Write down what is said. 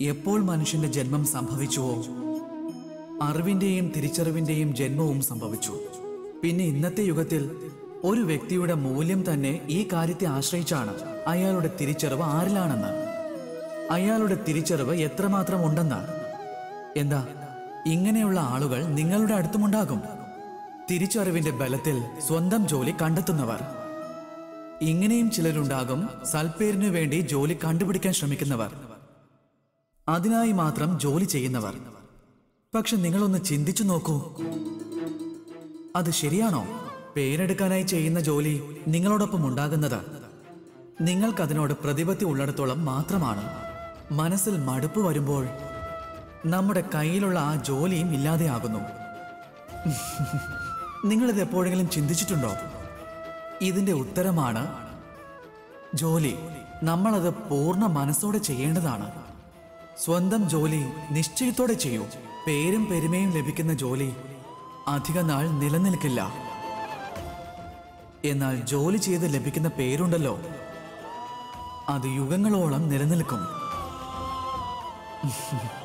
എപ്പോൾ മനുഷ്യന്റെ ജന്മം സംഭവിച്ചുവോ അറിവിന്റെയും തിരിച്ചറിവിന്റെയും ജന്മവും സംഭവിച്ചു പിന്നെ ഇന്നത്തെ യുഗത്തിൽ ഒരു വ്യക്തിയുടെ മൂല്യം തന്നെ ഈ കാര്യത്തെ ആശ്രയിച്ചാണ് അയാളുടെ തിരിച്ചറിവ് ആരിലാണെന്ന് അയാളുടെ തിരിച്ചറിവ് എത്രമാത്രം ഉണ്ടെന്ന് എന്താ ഇങ്ങനെയുള്ള ആളുകൾ നിങ്ങളുടെ അടുത്തുമുണ്ടാകും തിരിച്ചറിവിന്റെ ബലത്തിൽ സ്വന്തം ജോലി കണ്ടെത്തുന്നവർ ഇങ്ങനെയും ചിലരുണ്ടാകും സൽപ്പേരിനു വേണ്ടി ജോലി കണ്ടുപിടിക്കാൻ ശ്രമിക്കുന്നവർ അതിനായി മാത്രം ജോലി ചെയ്യുന്നവർ പക്ഷെ നിങ്ങളൊന്ന് ചിന്തിച്ചു നോക്കൂ അത് ശരിയാണോ പേരെടുക്കാനായി ചെയ്യുന്ന ജോലി നിങ്ങളോടൊപ്പം ഉണ്ടാകുന്നത് നിങ്ങൾക്കതിനോട് പ്രതിപത്തി ഉള്ളിടത്തോളം മാത്രമാണ് മനസ്സിൽ മടുപ്പ് വരുമ്പോൾ നമ്മുടെ കയ്യിലുള്ള ആ ജോലിയും ഇല്ലാതെയാകുന്നു നിങ്ങളിത് എപ്പോഴെങ്കിലും ചിന്തിച്ചിട്ടുണ്ടോ ഇതിന്റെ ഉത്തരമാണ് ജോലി നമ്മളത് പൂർണ്ണ മനസ്സോടെ ചെയ്യേണ്ടതാണ് സ്വന്തം ജോലി നിശ്ചയത്തോടെ ചെയ്യൂ പേരും പെരുമയും ലഭിക്കുന്ന ജോലി അധിക നാൾ നിലനിൽക്കില്ല എന്നാൽ ജോലി ചെയ്ത് ലഭിക്കുന്ന പേരുണ്ടല്ലോ അത് യുഗങ്ങളോളം നിലനിൽക്കും